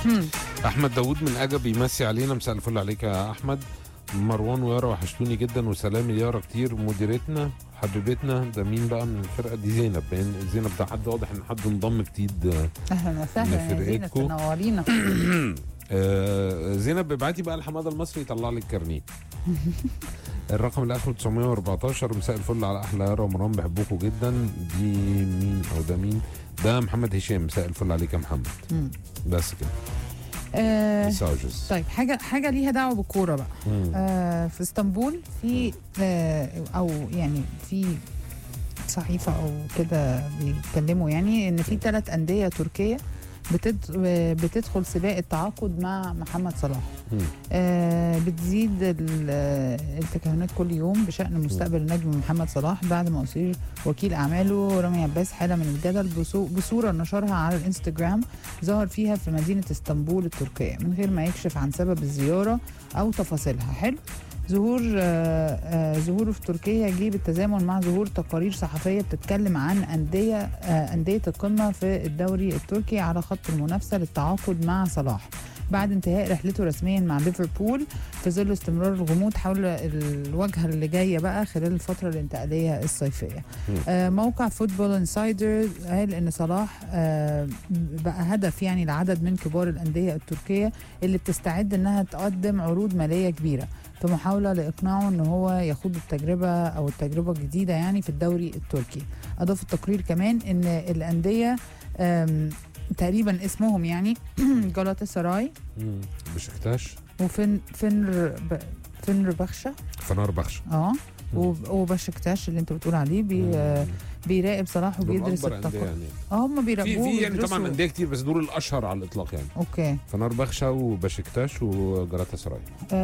هم. احمد داوود من اجا بيمسي علينا مساء الفل عليك يا احمد مروان ويارا وحشتوني جدا وسلام يارا كتير مديرتنا حبيبتنا ده مين بقى من الفرقه دي زينب باين زينب ده حد واضح ان حد انضم جديد اهلا وسهلا يا زينة لفرقتكو. تنورينا آه زينب ابعتي بقى الحماده المصري يطلع لك كارنيه الرقم اللي اخره 914 مساء الفل على احلى يارا ومروان بحبكم جدا دي مين او ده مين ده محمد هشام مساء الفل عليك يا محمد مم. بس كده آه مساجز طيب حاجه حاجه ليها دعوه بالكوره بقى مم. آه في اسطنبول في آه او يعني في صحيفه او كده بيتكلموا يعني ان في ثلاث انديه تركيه بتد... بتدخل سباق التعاقد مع محمد صلاح مم. آه بتزيد ال- آه، التكهنات كل يوم بشأن مستقبل النجم محمد صلاح بعد ما أصير وكيل أعماله رامي عباس حالة من الجدل بصو- بصورة نشرها على الانستجرام ظهر فيها في مدينة اسطنبول التركية من غير ما يكشف عن سبب الزيارة أو تفاصيلها حلو ظهور آه، آه، ظهوره في تركيا جه بالتزامن مع ظهور تقارير صحفيه بتتكلم عن انديه آه، انديه القمه في الدوري التركي على خط المنافسه للتعاقد مع صلاح بعد انتهاء رحلته رسميا مع ليفربول في ظل استمرار الغموض حول الواجهه اللي جايه بقى خلال الفتره الانتقاليه الصيفيه. مم. آه موقع فوتبول انسايدر قال ان صلاح آه بقى هدف يعني لعدد من كبار الانديه التركيه اللي بتستعد انها تقدم عروض ماليه كبيره في محاوله لاقناعه ان هو يخوض التجربه او التجربه الجديده يعني في الدوري التركي. اضاف التقرير كمان ان الانديه آم، تقريبا اسمهم يعني جالاتا سراي مم. بشكتاش وفن فنر ب... فنر بخشة فنار بخش اه مم. وب- وبشكتاش اللي انت بتقول عليه بي... مم. بيراقب صلاح دول وبيدرس أكبر أندية التقوى يعني اه هم في بيراقبوه في يعني وبيدرسوا. طبعا انديه كتير بس دول الاشهر على الاطلاق يعني اوكي فنار بخشة وبشكتاش وجراتا سراي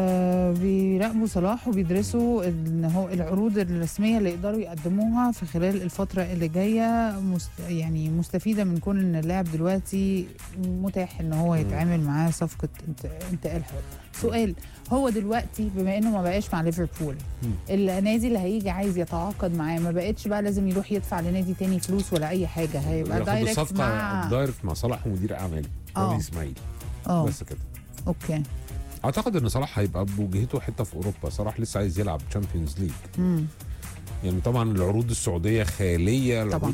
آه بيراقبوا صلاح وبيدرسوا ان هو العروض الرسميه اللي يقدروا يقدموها في خلال الفتره اللي جايه مست يعني مستفيده من كون ان اللاعب دلوقتي متاح ان هو مم. يتعامل معاه صفقه انت- انتقال حر سؤال هو دلوقتي بما انه ما بقاش مع ليفربول مم. النادي اللي هيجي عايز يتعاقد معاه ما بقتش بقى لازم يروح يدفع لنادي تاني فلوس ولا اي حاجه هيبقى ياخد دايركت الصفقه مع دايركت مع صلاح ومدير اعماله آه. رامي اسماعيل اه بس كده اوكي اعتقد ان صلاح هيبقى بوجهته حته في اوروبا صلاح لسه عايز يلعب تشامبيونز ليج امم يعني طبعا العروض السعوديه خاليه العروض طبعاً.